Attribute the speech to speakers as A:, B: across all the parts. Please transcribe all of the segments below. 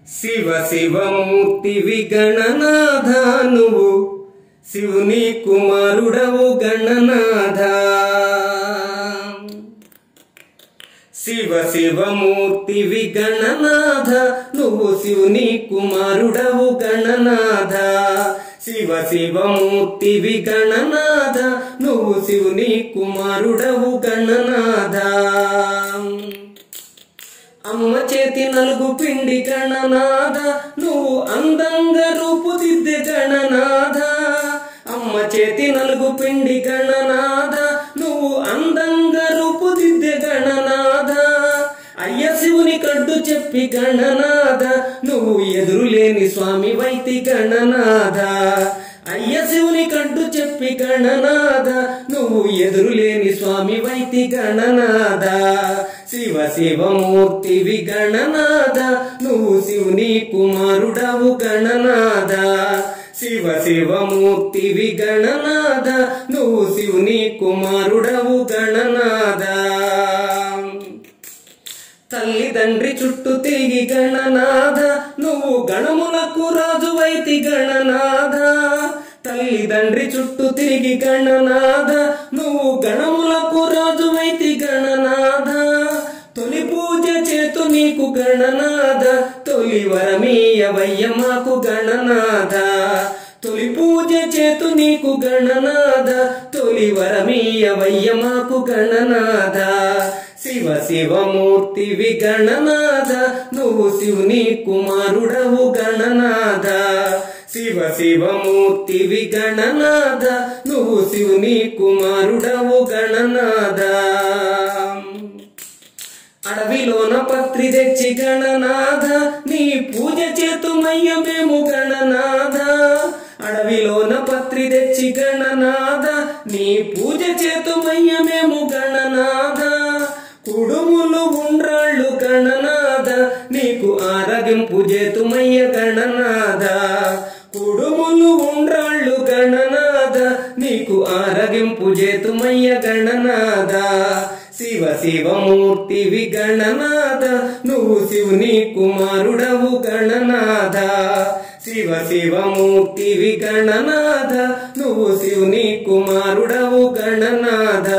A: శివ శివమూర్తివి గణనాథ నువ్వు శివుని కుమారుడవు గణనాథ శివ శివమూర్తివి గణనాథ నువ్వు శివుని కుమారుడవు గణనాథ శివ శివమూర్తివి గణనాథ నువ్వు శివుని కుమారుడవు గణనాథ అమ్మ చేతి నలుగు పిండి గణనాథ నువ్వు అందంగా రూపుదిద్దే గణనాథ అమ్మ చేతి నలుగు పిండి గణనాథ నువ్వు అందంగా రూపుదిద్దే గణనాథ అయ్య శివుని కడ్డు చెప్పి గణనాథ నువ్వు ఎదురులేని స్వామి వైతి గణనాథ అయ్య శివుని కడ్డు చెప్పి గణనాథ నువ్వు ఎదురులేని స్వామి వైతి గణనాథ శివ శివమూర్తివి గణనాథ నువ్వు శివుని కుమారుడవు గణనాథ శివ శివమూర్తివి గణనాథ నువ్వు శివుని కుమారుడవు గణనాథ తల్లిదండ్రి చుట్టూ తిరిగి గణనాథ నువ్వు గణములకు రాజువైతి గణనాథ తల్లిదండ్రి చుట్టూ తిరిగి గణనాథ నువ్వు గణములకు రాజువైతి గణనాథ తొలి పూజ చేతు నీకు గణనాథ తొలి వరమీయవయ్య మాకు గణనాథ తొలి పూజ చేతు నీకు గణనాథ తొలి వరమీయవయ్య మాకు గణనాథ శివ శివమూర్తివి గణనాథ నువ్వు శివుని కుమారుడవు గణనాథ శివ శివమూర్తివి గణనాథ నువ్వు శివుని కుమారుడవు గణనాథ అడవిలోన పత్రి తెచ్చి గణనాథ నీ పూజ చేతుమయ్య మేము గణనాథ అడవిలోన పత్రి తెచ్చి గణనాథ నీ పూజ చేతుమయ్య మేము గణనాథ కుడుములు ఉండ్రాళ్ళు గణనాథ నీకు ఆరగింపు చేతుమయ్య గణనాథ కుడుములు ఉండ్రాళ్ళు గణనాథ నీకు ఆరగింపు చేతుమయ్య గణనాథ శివ శివమూర్తివి గణనాథ నువ్వు శివుని కుమారుడవు గణనాథ శివ శివమూర్తివి గణనాథ నువ్వు శివుని కుమారుడవు గణనాథ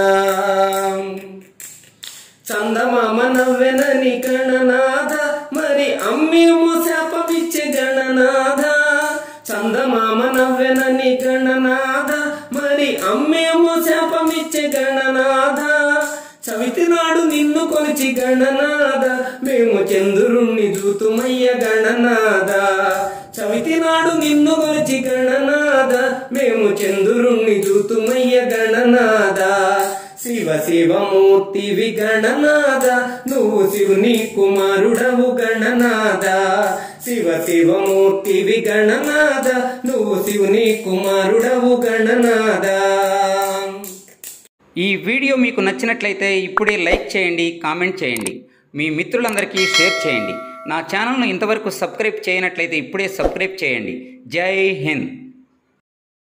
A: చందమామ నవ్వెనని గణనాథ మరి అమ్మేమో శాపమిచ్చే గణనాథ చందమామ నవ్వెనని గణనాథ మరి అమ్మేమో శాపమిచ్చే గణనాథ చవితి నాడు నిన్ను కొలిచి గణనాథ మేము చంద్రుణ్ణి చూతుమయ్య గణనాథ చవితి నాడు నిన్ను కొలిచి గణనాథ మేము చంద్రుణ్ణి చూతుమయ్య గణనాథ శివ శివమూర్తివి గణనాథ నువ్వు శివుని కుమారుడవు గణనాథ శివ శివమూర్తివి గణనాథ నువ్వు శివుని కుమారుడవు గణనాథ
B: ఈ వీడియో మీకు నచ్చినట్లయితే ఇప్పుడే లైక్ చేయండి కామెంట్ చేయండి మీ మిత్రులందరికీ షేర్ చేయండి నా ఛానల్ను ఇంతవరకు సబ్స్క్రైబ్ చేయనట్లయితే ఇప్పుడే సబ్స్క్రైబ్ చేయండి జై హింద్